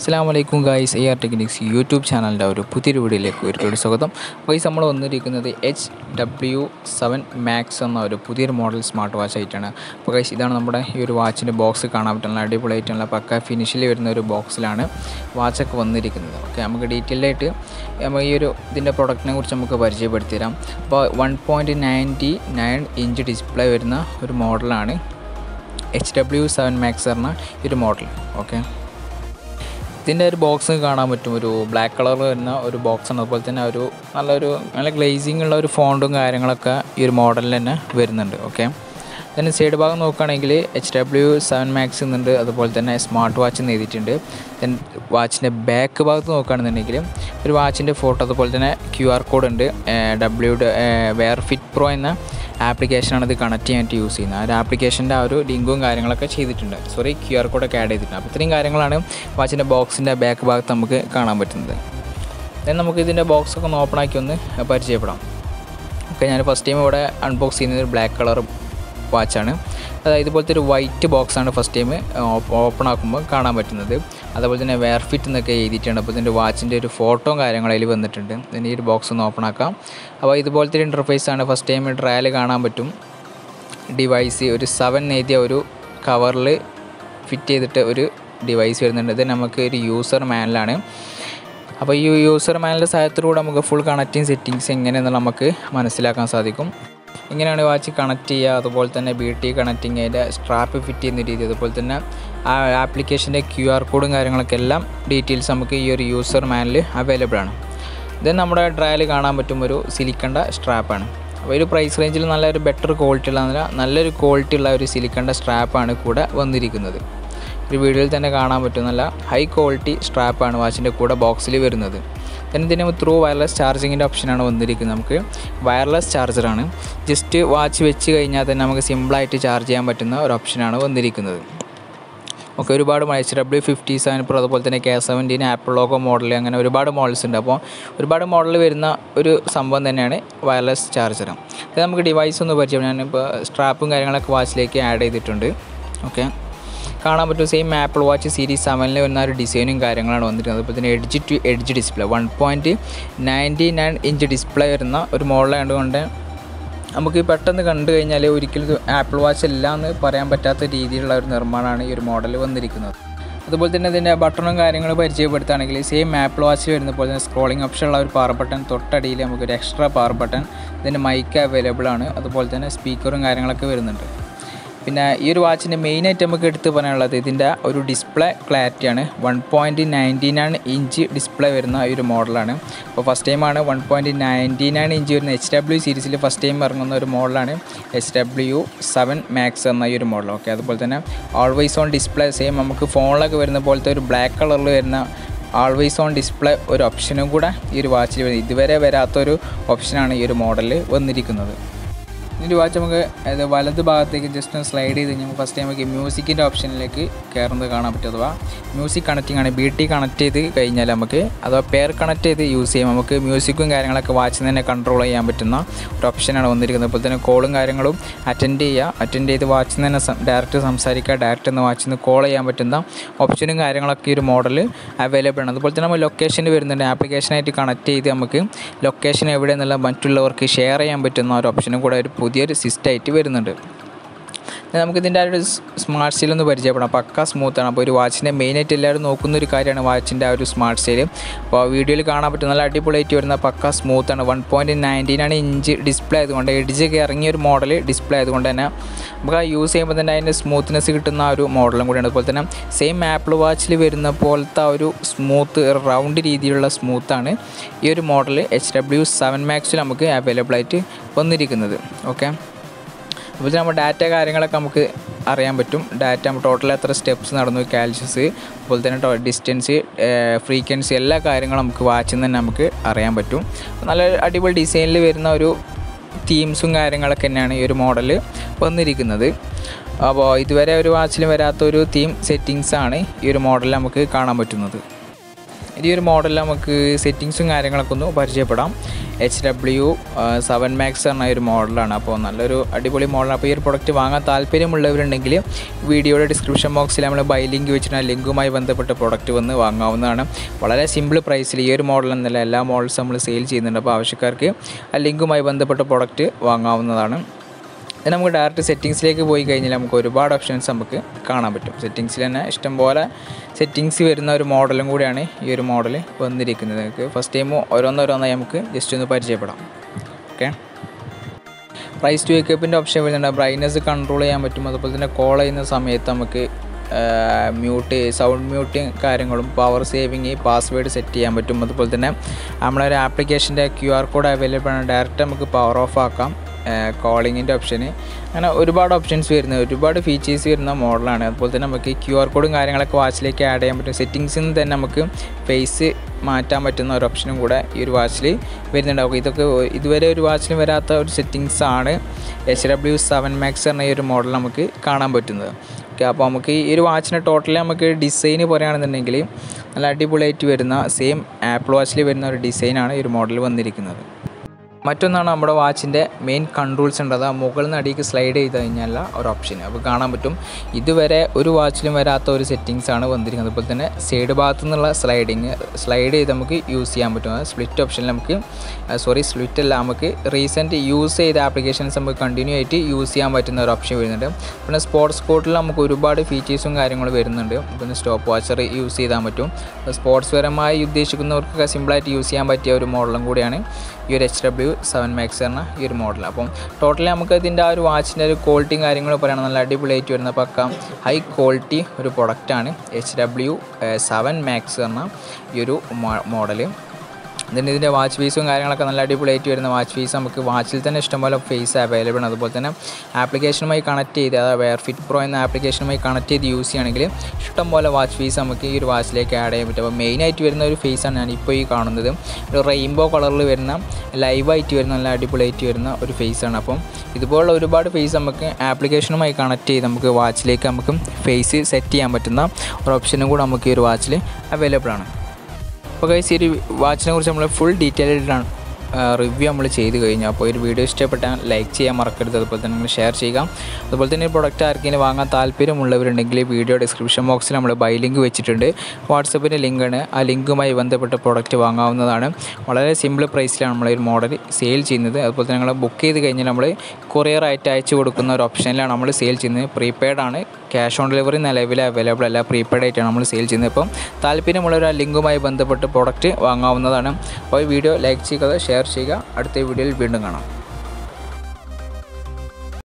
അസ്സാം വലൈക്കും guys A R techniques YouTube ചാനലിൻ്റെ ഒരു പുതിയൊരു വീഡിയോയിലേക്ക് ഒരിക്കലും സ്വാഗതം ഗൈസ് നമ്മൾ വന്നിരിക്കുന്നത് എച്ച് ഡബ്ല്യു സെവൻ മാക്സ് എന്ന ഒരു പുതിയൊരു മോഡൽ സ്മാർട്ട് വാച്ച് ആയിട്ടാണ് അപ്പോൾ ഗൈസ് ഇതാണ് നമ്മുടെ ഈ ഒരു വാച്ചിൻ്റെ ബോക്സ് കാണാൻ പറ്റുന്ന അടിപൊളിയായിട്ടുള്ള പക്ക ഫിനിഷിൽ വരുന്ന ഒരു ബോക്സിലാണ് വാച്ചൊക്കെ വന്നിരിക്കുന്നത് ഓക്കെ നമുക്ക് ഡീറ്റെയിൽ ആയിട്ട് നമ്മൾ ഈ ഒരു ഇതിൻ്റെ പ്രൊഡക്റ്റിനെ കുറിച്ച് നമുക്ക് പരിചയപ്പെടുത്തി തരാം അപ്പോൾ one point ninety nine inch display വരുന്ന ഒരു മോഡലാണ് എച്ച് ഡബ്ല്യു സെവൻ മാക്സ് പറഞ്ഞ ഈ ഒരു മോഡൽ ഓക്കെ ഇതിൻ്റെ ഒരു ബോക്സ് കാണാൻ പറ്റും ഒരു ബ്ലാക്ക് കളർ വരുന്ന ഒരു ബോക്സാണ് അതുപോലെ തന്നെ ഒരു നല്ലൊരു നല്ല ഗ്ലേസിങ് ഉള്ള ഒരു ഫോണ്ടും കാര്യങ്ങളൊക്കെ ഈ ഒരു മോഡലിൽ തന്നെ വരുന്നുണ്ട് ഓക്കെ then സൈഡ് ഭാഗം നോക്കുകയാണെങ്കിൽ എച്ച് ഡബ്ല്യു സെവൻ മാക്സ് എന്നുണ്ട് അതുപോലെ തന്നെ സ്മാർട്ട് വാച്ച് എന്ന് എഴുതിയിട്ടുണ്ട് ദെൻ വാച്ചിൻ്റെ ബാക്ക് ഭാഗത്ത് നോക്കുകയാണെന്നുണ്ടെങ്കിൽ ഒരു വാച്ചിൻ്റെ ഫോട്ടോ അതുപോലെ തന്നെ ക്യു ആർ കോഡ് ഉണ്ട് ഡബ്ല്യു വെയർ ഫിറ്റ് പ്രോ എന്ന ആപ്ലിക്കേഷനാണ് ഇത് കണക്ട് ചെയ്യാനായിട്ട് യൂസ് ചെയ്യുന്നത് ആ ഒരു ആപ്ലിക്കേഷൻ്റെ ആ ഒരു ലിങ്കും കാര്യങ്ങളൊക്കെ ചെയ്തിട്ടുണ്ട് സോറി ക്യു ആർ കോഡൊക്കെ ആഡ് ചെയ്തിട്ടുണ്ട് അപ്പോൾ ഇത്രയും കാര്യങ്ങളാണ് വാച്ചിൻ്റെ ബോക്സിൻ്റെ ബാക്ക് ഭാഗത്ത് നമുക്ക് കാണാൻ പറ്റുന്നത് ദെൻ നമുക്ക് ഇതിൻ്റെ ബോക്സൊക്കെ ഒന്ന് ഓപ്പൺ ആക്കി ഒന്ന് പരിചയപ്പെടാം ഓക്കെ ഞാൻ ഫസ്റ്റ് ടൈം ഇവിടെ അൺബോക്സ് ചെയ്യുന്നത് ഒരു ബ്ലാക്ക് കളർ വാച്ചാണ് അതായത് ഇതുപോലത്തെ ഒരു വൈറ്റ് ബോക്സാണ് ഫസ്റ്റ് ടൈം ഓപ്പൺ ആക്കുമ്പോൾ കാണാൻ പറ്റുന്നത് അതുപോലെ തന്നെ വെയർ ഫിറ്റ് എന്നൊക്കെ എഴുതിയിട്ടുണ്ട് അപ്പോൾ ഇതിൻ്റെ വാച്ചിൻ്റെ ഒരു ഫോട്ടോ കാര്യങ്ങൾ അതിൽ വന്നിട്ടുണ്ട് ഇതിന് ഈ ഒരു ബോക്സ് ഒന്ന് ഓപ്പൺ ആക്കാം അപ്പോൾ ഇതുപോലത്തെ ഒരു ഇൻ്റർഫേസ് ആണ് ഫസ്റ്റ് ടൈം ട്രയൽ കാണാൻ പറ്റും ഡിവൈസ് ഒരു സെവൻ എഴുതിയ ഒരു കവറിൽ ഫിറ്റ് ചെയ്തിട്ട് ഒരു ഡിവൈസ് വരുന്നുണ്ട് ഇത് നമുക്ക് ഒരു യൂസർ മാനുവലാണ് അപ്പോൾ ഈ യൂസർ മാനുവലിൻ്റെ സഹായത്തിലൂടെ നമുക്ക് ഫുൾ കണക്റ്റിംഗ് സെറ്റിങ്സ് എങ്ങനെയെന്ന് നമുക്ക് മനസ്സിലാക്കാൻ സാധിക്കും എങ്ങനെയാണ് വാച്ച് കണക്ട് ചെയ്യുക അതുപോലെ തന്നെ ബി ടി കണക്റ്റിംഗ് അതിൻ്റെ സ്ട്രാപ്പ് ഫിറ്റ് ചെയ്യുന്ന രീതി അതുപോലെ തന്നെ ആ ആപ്ലിക്കേഷൻ്റെ ക്യു ആർ കോഡും കാര്യങ്ങളൊക്കെ എല്ലാം ഡീറ്റെയിൽസ് നമുക്ക് ഈ ഒരു യൂസർ മാനിൽ അവൈലബിൾ ആണ് ദെൻ നമ്മുടെ ഡ്രയൽ കാണാൻ പറ്റും ഒരു സിലിക്കണ്ട സ്ട്രാപ്പാണ് അപ്പോൾ ഒരു പ്രൈസ് റേഞ്ചിൽ നല്ലൊരു ബെറ്റർ ക്വാളിറ്റി ഉള്ള നല്ലൊരു ക്വാളിറ്റി ഉള്ള ഒരു സിലിക്കണ്ട സ്ട്രാപ്പാണ് കൂടെ വന്നിരിക്കുന്നത് ഒരു വീഡിയോയിൽ തന്നെ കാണാൻ പറ്റും നല്ല ഹൈ ക്വാളിറ്റി സ്ട്രാപ്പാണ് വാച്ചിൻ്റെ കൂടെ ബോക്സിൽ വരുന്നത് then ഇതിന് ത്രൂ വയർലെസ് ചാർജിങ്ങിൻ്റെ ഓപ്ഷനാണ് വന്നിരിക്കുന്നത് നമുക്ക് വയർലെസ് ചാർജറാണ് ജസ്റ്റ് വാച്ച് വെച്ച് കഴിഞ്ഞാൽ തന്നെ നമുക്ക് സിമ്പിളായിട്ട് ചാർജ് ചെയ്യാൻ പറ്റുന്ന ഒരു ഓപ്ഷനാണ് വന്നിരിക്കുന്നത് ഒക്കെ ഒരുപാട് H W fifty seven pro അതുപോലെ തന്നെ K seventeen Apple logo model അങ്ങനെ ഒരുപാട് മോഡൽസ് ഉണ്ട് അപ്പോൾ ഒരുപാട് മോഡൽ വരുന്ന ഒരു സംഭവം തന്നെയാണ് വയർലെസ് ചാർജർ ഇത് നമുക്ക് ഡിവൈസ് ഒന്ന് പരിചയം ഞാനിപ്പോൾ സ്ട്രാപ്പും കാര്യങ്ങളൊക്കെ വാച്ചിലേക്ക് ആഡ് ചെയ്തിട്ടുണ്ട് ഓക്കെ കാണാൻ പറ്റും സെയിം ആപ്പിൾ വാച്ച് സീരീസ് സെവനിൽ വരുന്ന ഒരു ഡിസൈനും കാര്യങ്ങളാണ് വന്നിരിക്കുന്നത് അതുപോലെ തന്നെ edge to edge display one point ninety nine inch display വരുന്ന ഒരു മോഡലായതുകൊണ്ട് നമുക്ക് പെട്ടെന്ന് കണ്ടു കഴിഞ്ഞാൽ ഒരിക്കലും ഇത് ആപ്പിൾ വാച്ച് അല്ല എന്ന് പറയാൻ പറ്റാത്ത രീതിയിലുള്ള ഒരു നിർമ്മാണമാണ് ഈ ഒരു മോഡൽ വന്നിരിക്കുന്നത് അതുപോലെ തന്നെ ഇതിൻ്റെ ബട്ടണും കാര്യങ്ങളും പരിചയപ്പെടുത്തുകയാണെങ്കിൽ സെയിം ആപ്പിൾ വാച്ചിൽ വരുന്ന പോലെ തന്നെ സ്ക്രോളിംഗ് ഓപ്ഷനുള്ള ഒരു പവർ ബട്ടൺ തൊട്ടടിയിൽ നമുക്കൊരു എക്സ്ട്രാ പവർ ബട്ടൺ ഇതിൻ്റെ മൈക്ക് അവൈലബിൾ ആണ് അതുപോലെ തന്നെ സ്പീക്കറും കാര്യങ്ങളൊക്കെ വരുന്നുണ്ട് പിന്നെ ഈ ഒരു വാച്ചിൻ്റെ മെയിനായിട്ട് നമുക്ക് എടുത്ത് പറയാനുള്ളത് ഇതിൻ്റെ ഒരു ഡിസ്പ്ലേ ക്ലാരിറ്റിയാണ് one point ninety nine inch display വരുന്ന ഈ ഒരു മോഡലാണ് അപ്പോൾ ഫസ്റ്റ് ടൈമാണ് one point ninety nine inch വരുന്ന എച്ച് ഡബ്ല്യു സീരീസിൽ ഫസ്റ്റ് ടൈം ഇറങ്ങുന്ന ഒരു മോഡലാണ് എച്ച് ഡബ്ല്യു സെവൻ മാക്സ് എന്ന ഈ ഒരു മോഡൽ ഓക്കെ അതുപോലെ തന്നെ ഓൾവേസ് ഓൺ ഡിസ്പ്ലേ സെയിം നമുക്ക് ഫോണിലൊക്കെ വരുന്ന പോലത്തെ ഒരു ബ്ലാക്ക് കളറിൽ വരുന്ന ആൾവേസ് ഓൺ ഡിസ്പ്ലേ ഒരു ഓപ്ഷനും കൂടെ ഈ ഒരു വാച്ചിൽ വരുന്നത് ഇതുവരെ വരാത്തൊരു ഓപ്ഷനാണ് ഈ ഒരു മോഡലിൽ വന്നിരിക്കുന്നത് ഇതിൻ്റെ വാച്ച് നമുക്ക് അത് വലത് ഭാഗത്തേക്ക് ജസ്റ്റ് ഒന്ന് സ്ലൈഡ് ചെയ്ത് കഴിഞ്ഞാൽ ഫസ്റ്റ് ടൈം നമുക്ക് മ്യൂസിക്കിൻ്റെ ഓപ്ഷനിലേക്ക് കയറുന്നത് കാണാൻ പറ്റും അഥവാ മ്യൂസിക് കണക്റ്റിംഗ് ആണ് ബി ടി കണക്ട് ചെയ്ത് കഴിഞ്ഞാൽ നമുക്ക് അഥവാ പെയർ കണക്ട് ചെയ്ത് യൂസ് ചെയ്യാം നമുക്ക് മ്യൂസിക്കും കാര്യങ്ങളൊക്കെ വാച്ചിൽ തന്നെ കൺട്രോൾ ചെയ്യാൻ പറ്റുന്ന ഒരു ഓപ്ഷനാണ് വന്നിരിക്കുന്നത് അതുപോലെ തന്നെ കോളും കാര്യങ്ങളും അറ്റൻഡ് ചെയ്യുക അറ്റൻഡ് ചെയ്ത് വാച്ചിൽ നിന്ന് തന്നെ ഡയറക്റ്റ് സംസാരിക്കുക ഡയറക്റ്റ് ഒന്ന് വാച്ചിൽ നിന്ന് കോൾ ചെയ്യാൻ പറ്റുന്ന ഓപ്ഷനും കാര്യങ്ങളൊക്കെ ഈ ഒരു മോഡൽ അവൈലബിൾ ആണ് അതുപോലെ തന്നെ നമ്മൾ ലൊക്കേഷൻ വരുന്നുണ്ട് ആപ്ലിക്കേഷനായിട്ട് കണക്ട് ചെയ്ത് നമുക്ക് ലൊക്കേഷൻ എവിടെ എന്നുള്ള മറ്റുള്ളവർക്ക് ഷെയർ ചെയ്യാൻ പറ്റുന്ന ഒരു ഓപ്ഷനും കൂടെ ഒരു പുതിയൊരു സിസ്റ്റമായിട്ട് വരുന്നുണ്ട് നമുക്ക് ഇതിൻ്റെ ആ ഒരു സ്മാർട്ട് സ്റ്റൈൽ ഒന്ന് പരിചയപ്പെടാം പക്ക സ്മൂത്താണ് അപ്പോൾ ഒരു വാച്ചിൻ്റെ മെയിനായിട്ട് എല്ലാവരും നോക്കുന്ന ഒരു കാര്യമാണ് വാച്ചിൻ്റെ ആ ഒരു സ്മാർട്ട് സ്റ്റൈൽ അപ്പോൾ വീഡിയോയിൽ കാണാൻ പറ്റും നല്ല അടിപൊളിയായിട്ട് വരുന്ന പക്ക സ്മൂത്താണ് വൺ പോയിൻറ്റ് നയൻറ്റീനാണ് ഇഞ്ച് ഡിസ്പ്ലേ ആയതുകൊണ്ട് എഡ്ജൊക്കെ ഇറങ്ങിയ ഒരു മോഡൽ ഡിസ്പ്ലേ ആയതുകൊണ്ട് തന്നെ നമുക്ക് ആ യൂസ് ചെയ്യുമ്പോൾ തന്നെ അതിൻ്റെ സ്മൂത്ത്നെസ് കിട്ടുന്ന ആ ഒരു മോഡലും കൂടിയാണ് അതുപോലെ തന്നെ സെയിം ആപ്പിൾ വാച്ചിൽ വരുന്ന പോലത്തെ ആ ഒരു സ്മൂത്ത് റൗണ്ട് രീതിയിലുള്ള സ്മൂത്താണ് ഈ ഒരു മോഡൽ എച്ച് ഡബ്ല്യു സെവൻ മാക്സിൽ നമുക്ക് അവൈലബിൾ ആയിട്ട് വന്നിരിക്കുന്നത് ഓക്കെ അപ്പോൾ നമ്മൾ ഡാറ്റ കാര്യങ്ങളൊക്കെ നമുക്ക് അറിയാൻ പറ്റും ഡാറ്റ ടോട്ടൽ എത്ര സ്റ്റെപ്സ് നടന്നു കാൽഷ്യസ് അതുപോലെ തന്നെ ഡിസ്റ്റൻസ് ഫ്രീക്വൻസി എല്ലാ കാര്യങ്ങളും നമുക്ക് വാച്ചിൽ നിന്ന് തന്നെ നമുക്ക് അറിയാൻ പറ്റും നല്ല അടിപൊളി ഡിസൈനിൽ വരുന്ന ഒരു തീംസും കാര്യങ്ങളൊക്കെ തന്നെയാണ് ഈ ഒരു മോഡൽ വന്നിരിക്കുന്നത് അപ്പോൾ ഇതുവരെ ഒരു വാച്ചിൽ വരാത്ത ഒരു തീം സെറ്റിങ്സ് ആണ് ഈ ഒരു മോഡലിൽ നമുക്ക് കാണാൻ പറ്റുന്നത് ഈ ഒരു മോഡലിൽ നമുക്ക് സെറ്റിങ്സും കാര്യങ്ങളൊക്കെ ഒന്ന് പരിചയപ്പെടാം എച്ച് ഡബ്ല്യു സെവൻ മാക്സ് എന്ന ഒരു മോഡലാണ് അപ്പോൾ നല്ലൊരു അടിപൊളി മോഡലാണ് അപ്പോൾ ഈ ഒരു പ്രൊഡക്റ്റ് വാങ്ങാൻ താല്പര്യമുള്ളവരുണ്ടെങ്കിൽ വീഡിയോയുടെ ഡിസ്ക്രിപ്ഷൻ ബോക്സിൽ നമ്മൾ ബൈ ലിങ്ക് വെച്ചിട്ട് ആ ലിങ്കുമായി ബന്ധപ്പെട്ട പ്രൊഡക്റ്റ് വന്ന് വാങ്ങാവുന്നതാണ് വളരെ സിമ്പിൾ പ്രൈസിൽ ഈ ഒരു മോഡൽ എന്നല്ല എല്ലാ മോഡൽസും നമ്മൾ സെയിൽ ചെയ്യുന്നുണ്ട് അപ്പോൾ ആവശ്യക്കാർക്ക് ആ ലിങ്കുമായി ബന്ധപ്പെട്ട പ്രൊഡക്റ്റ് വാങ്ങാവുന്നതാണ് ഇത് നമുക്ക് ഡയറക്റ്റ് സെറ്റിങ്സിലേക്ക് പോയി കഴിഞ്ഞാൽ നമുക്ക് ഒരുപാട് ഓപ്ഷൻസ് നമുക്ക് കാണാൻ പറ്റും സെറ്റിങ്സിൽ തന്നെ ഇഷ്ടംപോലെ സെറ്റിങ്സ് വരുന്ന ഒരു മോഡലും കൂടിയാണ് ഈ ഒരു മോഡൽ വന്നിരിക്കുന്നത് നമുക്ക് ഫസ്റ്റ് ടൈം ഓരോന്നോരോന്നായി നമുക്ക് ജസ്റ്റ് ഒന്ന് പരിചയപ്പെടാം ഓക്കെ പ്രൈസ് ടു വേക്കപ്പിൻ്റെ ഓപ്ഷൻ വരുന്നുണ്ട് ബ്രൈറ്റ്നസ് കൺട്രോൾ ചെയ്യാൻ പറ്റും അതുപോലെ തന്നെ കോൾ ചെയ്യുന്ന സമയത്ത് നമുക്ക് മ്യൂട്ട് സൗണ്ട് മ്യൂട്ടിങ് കാര്യങ്ങളും പവർ സേവിങ് പാസ്വേഡ് സെറ്റ് ചെയ്യാൻ പറ്റും അതുപോലെ തന്നെ നമ്മളൊരു ആപ്ലിക്കേഷൻ്റെ ക്യു ആർ കോഡ് അവൈലബിൾ ആണ് ഡയറക്റ്റ് നമുക്ക് പവർ ഓഫ് ആക്കാം കോളിങ്ങിൻ്റെ ഓപ്ഷന് അങ്ങനെ ഒരുപാട് ഓപ്ഷൻസ് വരുന്ന ഒരുപാട് ഫീച്ചേഴ്സ് വരുന്ന മോഡലാണ് അതുപോലെ തന്നെ നമുക്ക് ക്യു ആർ കോഡും കാര്യങ്ങളൊക്കെ വാച്ചിലേക്ക് ആഡ് ചെയ്യാൻ പറ്റും സെറ്റിങ്സിൽ നിന്ന് തന്നെ നമുക്ക് ഫേസ് മാറ്റാൻ പറ്റുന്ന ഒരു ഓപ്ഷനും കൂടെ ഈ ഒരു വാച്ചിൽ വരുന്നുണ്ടാവും ഇതൊക്കെ ഇതുവരെ ഒരു വാച്ചിലും വരാത്ത ഒരു സെറ്റിങ്സ് ആണ് എച്ച് ഡബ്ല്യു സെവൻ മാക്സ് എന്ന ഈ ഒരു മോഡൽ നമുക്ക് കാണാൻ പറ്റുന്നത് ഓക്കെ അപ്പോൾ നമുക്ക് ഈ ഒരു വാച്ചിന് ടോട്ടലി നമുക്ക് ഡിസൈന് പറയുകയാണെന്നുണ്ടെങ്കിൽ നല്ല അടിപൊളിയായിട്ട് വരുന്ന സെയിം ആപ്പിൾ വാച്ചിൽ വരുന്ന ഒരു ഡിസൈനാണ് ഈ ഒരു മോഡൽ വന്നിരിക്കുന്നത് മറ്റൊന്നാണ് നമ്മുടെ വാച്ചിൻ്റെ മെയിൻ കൺട്രോൾസ് ഉണ്ട് അത് മുകളിൽ നിന്ന് അടിയിലേക്ക് സ്ലൈഡ് ചെയ്ത് കഴിഞ്ഞാൽ ഒരു ഓപ്ഷൻ അപ്പോൾ കാണാൻ പറ്റും ഇതുവരെ ഒരു വാച്ചിലും വരാത്ത ഒരു സെറ്റിങ്സ് ആണ് വന്നിരിക്കുന്നത് അതുപോലെ തന്നെ സൈഡ് ഭാഗത്തു നിന്നുള്ള സ്ലൈഡിങ് സ്ലൈഡ് ചെയ്ത് നമുക്ക് യൂസ് ചെയ്യാൻ പറ്റും സ്പ്ലിറ്റ് ഓപ്ഷനിൽ നമുക്ക് സോറി സ്പ്ലിറ്റ് അല്ല നമുക്ക് റീസെൻറ്റ് യൂസ് ചെയ്ത ആപ്ലിക്കേഷൻസ് നമുക്ക് കണ്ടിന്യൂ ആയിട്ട് യൂസ് ചെയ്യാൻ പറ്റുന്ന ഒരു ഓപ്ഷൻ വരുന്നുണ്ട് പിന്നെ സ്പോർട്സ് കോട്ടിൽ നമുക്ക് ഒരുപാട് ഫീച്ചേഴ്സും കാര്യങ്ങളും വരുന്നുണ്ട് പിന്നെ സ്റ്റോപ്പ് വാച്ചർ യൂസ് ചെയ്താൽ പറ്റും സ്പോർട്സ് പരമായി ഉദ്ദേശിക്കുന്നവർക്കൊക്കെ സിമ്പിളായിട്ട് യൂസ് ചെയ്യാൻ പറ്റിയ ഒരു മോഡലും കൂടിയാണ് ഈ ഒരു എച്ച് ഡബ്ല്യു സെവൻ മാക്സ് എന്ന ഈ ഒരു മോഡൽ അപ്പം ടോട്ടലി നമുക്ക് ഇതിൻ്റെ ആ ഒരു വാച്ചിൻ്റെ ഒരു ക്വാളിറ്റിയും കാര്യങ്ങളും പറയുകയാണ് നല്ല അടിപൊളിയായിട്ട് വരുന്ന പക്ക ഹൈ ക്വാളിറ്റി ഒരു പ്രൊഡക്റ്റാണ് എച്ച് ഡബ്ല്യു സെവൻ മാക്സ് എന്ന ഈ ഒരു മോഡൽ ഇതിൻ്റെ ഇതിൻ്റെ വാച്ച് ഫീസും കാര്യങ്ങളൊക്കെ നല്ല അടിപൊളിയായിട്ട് വരുന്ന വാച്ച് ഫീസ് നമുക്ക് വാച്ചിൽ തന്നെ ഇഷ്ടംപോലെ ഫേസ് അവൈലബിൾ ആണ് അതുപോലെ തന്നെ ആപ്ലിക്കേഷനുമായി കണക്ട് ചെയ്ത് അതായത് വെയർ ഫിറ്റ് പ്രോ എന്ന ആപ്ലിക്കേഷനുമായി കണക്ട് ചെയ്ത് യൂസ് ചെയ്യുകയാണെങ്കിൽ ഇഷ്ടംപോലെ വാച്ച് ഫീസ് നമുക്ക് ഈ ഒരു വാച്ചിലേക്ക് ആഡ് ചെയ്യാൻ പറ്റും അപ്പോൾ മെയിനായിട്ട് വരുന്ന ഒരു ഫേസാണ് ഞാൻ ഇപ്പോൾ ഈ കാണുന്നത് ഒരു റെയിൻബോ കളറിൽ വരുന്ന ലൈവായിട്ട് വരുന്ന നല്ല അടിപൊളിയായിട്ട് വരുന്ന ഒരു ഫേസാണ് അപ്പം ഇതുപോലുള്ള ഒരുപാട് ഫേസ് നമുക്ക് ആപ്ലിക്കേഷനുമായി കണക്ട് ചെയ്ത് നമുക്ക് വാച്ചിലേക്ക് നമുക്ക് ഫേസ് സെറ്റ് ചെയ്യാൻ പറ്റുന്ന ഒരു ഓപ്ഷനും കൂടെ നമുക്ക് ഈ ഒരു വാച്ചിൽ അവൈലബിൾ ആണ് അപ്പോൾ കൈസ് ഈ ഒരു വാച്ചിനെ കുറിച്ച് നമ്മൾ ഫുൾ ഡീറ്റെയിൽഡാണ് റിവ്യൂ നമ്മൾ ചെയ്ത് കഴിഞ്ഞു അപ്പോൾ ഒരു വീഡിയോ ഇഷ്ടപ്പെട്ടാൽ ലൈക്ക് ചെയ്യാൻ മറക്കരുത് അതുപോലെ തന്നെ നിങ്ങൾ ഷെയർ ചെയ്യുക അതുപോലെ തന്നെ ഈ പ്രൊഡക്റ്റ് ആർക്കെങ്കിലും വാങ്ങാൻ താല്പര്യമുള്ളവരുണ്ടെങ്കിൽ വീഡിയോ ഡിസ്ക്രിപ്ഷൻ ബോക്സിൽ നമ്മൾ ബൈ ലിങ്ക് വെച്ചിട്ടുണ്ട് വാട്സപ്പിൻ്റെ ലിങ്കാണ് ആ ലിങ്കുമായി ബന്ധപ്പെട്ട പ്രൊഡക്റ്റ് വാങ്ങാവുന്നതാണ് വളരെ സിമ്പിൾ പ്രൈസിലാണ് നമ്മൾ ഈ ഒരു മോഡൽ സെയിൽ ചെയ്യുന്നത് അതുപോലെ തന്നെ നിങ്ങൾ ബുക്ക് ചെയ്ത് കഴിഞ്ഞാൽ നമ്മൾ കൊറിയർ ആയിട്ട് അയച്ചു കൊടുക്കുന്ന ഒരു ഓപ്ഷനിലാണ് നമ്മൾ സെയിൽ ചെയ്യുന്നത് പ്രീപെയ്ഡ് ആണ് ക്യാഷ് ഓൺ ഡെലിവറി നിലവിൽ അവൈലബിൾ അല്ല പ്രീപെയ്ഡ് ആയിട്ടാണ് നമ്മൾ സെയിൽ ചെയ്യുന്നത് അപ്പം താല്പര്യമുള്ളവർ ആ ലിങ്കുമായി ബന്ധപ്പെട്ട് പ്രോഡക്റ്റ് വാങ്ങാവുന്നതാണ് അപ്പോൾ ഈ വീഡിയോ ലൈക്ക് ചെയ്യുക ഷെയർ ചെയ്യുക അടുത്ത വീഡിയോയിൽ വീണ്ടും കാണാം